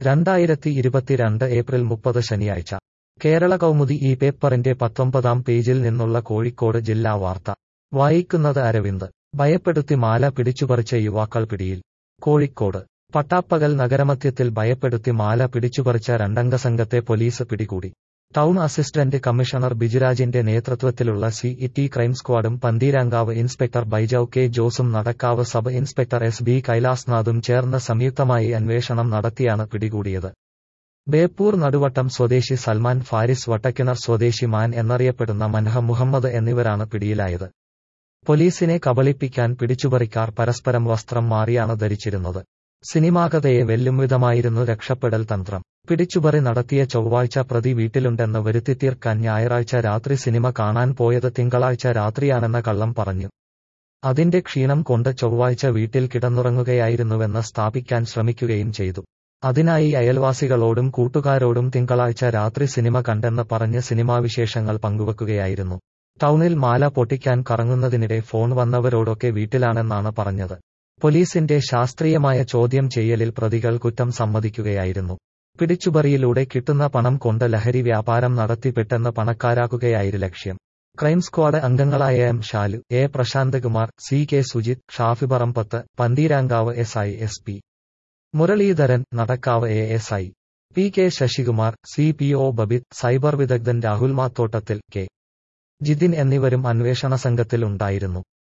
രണ്ടായിരത്തി ഇരുപത്തിരണ്ട് ഏപ്രിൽ മുപ്പത് ശനിയാഴ്ച കേരള കൗമുദി ഈ പേപ്പറിന്റെ പത്തൊമ്പതാം പേജിൽ നിന്നുള്ള കോഴിക്കോട് ജില്ലാ വാർത്ത വായിക്കുന്നത് അരവിന്ദ് ഭയപ്പെടുത്തി മാല പിടിച്ചുപറിച്ച യുവാക്കൾ പിടിയിൽ കോഴിക്കോട് പട്ടാപ്പകൽ നഗരമധ്യത്തിൽ ഭയപ്പെടുത്തി മാല പിടിച്ചുപറിച്ച രണ്ടംഗ സംഘത്തെ പോലീസ് പിടികൂടി ടൗൺ അസിസ്റ്റന്റ് കമ്മീഷണർ ബിജുരാജിന്റെ നേതൃത്വത്തിലുള്ള സി ടി ക്രൈം സ്ക്വാഡും പന്തീരാങ്കാവ് ഇൻസ്പെക്ടർ ബൈജൌ കെ ജോസും Nadakkavu sub inspector S B കൈലാസ്നാഥും ചേർന്ന് സംയുക്തമായി അന്വേഷണം നടത്തിയാണ് പിടികൂടിയത് ബേപ്പൂർ നടുവട്ടം സ്വദേശി സൽമാൻ ഫാരിസ് വട്ടക്കിണർ സ്വദേശി മാൻ എന്നറിയപ്പെടുന്ന മൻഹ മുഹമ്മദ് എന്നിവരാണ് പിടിയിലായത് പോലീസിനെ കബളിപ്പിക്കാൻ പിടിച്ചുപറിക്കാർ പരസ്പരം വസ്ത്രം മാറിയാണ് ധരിച്ചിരുന്നത് സിനിമാകഥയെ വെല്ലും വിധമായിരുന്നു രക്ഷപ്പെടൽ തന്ത്രം പിടിച്ചുപറി നടത്തിയ ചൊവ്വാഴ്ച പ്രതി വീട്ടിലുണ്ടെന്ന് വരുത്തിത്തീർക്കാൻ ഞായറാഴ്ച രാത്രി സിനിമ കാണാൻ പോയത് തിങ്കളാഴ്ച രാത്രിയാണെന്ന കള്ളം പറഞ്ഞു അതിന്റെ ക്ഷീണം കൊണ്ട് ചൊവ്വാഴ്ച വീട്ടിൽ കിടന്നുറങ്ങുകയായിരുന്നുവെന്ന് സ്ഥാപിക്കാൻ ശ്രമിക്കുകയും ചെയ്തു അതിനായി അയൽവാസികളോടും കൂട്ടുകാരോടും തിങ്കളാഴ്ച രാത്രി സിനിമ കണ്ടെന്ന് പറഞ്ഞ് സിനിമാവിശേഷങ്ങൾ പങ്കുവെക്കുകയായിരുന്നു ടൗണിൽ മാല പൊട്ടിക്കാൻ കറങ്ങുന്നതിനിടെ ഫോൺ വന്നവരോടൊക്കെ വീട്ടിലാണെന്നാണ് പറഞ്ഞത് പോലീസിന്റെ ശാസ്ത്രീയമായ ചോദ്യം ചെയ്യലിൽ പ്രതികൾ കുറ്റം സമ്മതിക്കുകയായിരുന്നു പിടിച്ചുപറിയിലൂടെ കിട്ടുന്ന പണം കൊണ്ട് ലഹരി വ്യാപാരം നടത്തി പെട്ടെന്ന് പണക്കാരാക്കുകയായിരുന്നു ലക്ഷ്യം ക്രൈം സ്ക്വാഡ് അംഗങ്ങളായ M Shalu A Prashanth Kumar C K Sujith Shafi Parambath Pantheerankavu S I S P Muraleedharan Nadakkavu A S I P K Sasikumar C P O Babith cyber വിദഗ്ധൻ രാഹുൽ മാത്തോട്ടത്തിൽ കെ ജിതിൻ എന്നിവരും അന്വേഷണ സംഘത്തിൽ ഉണ്ടായിരുന്നു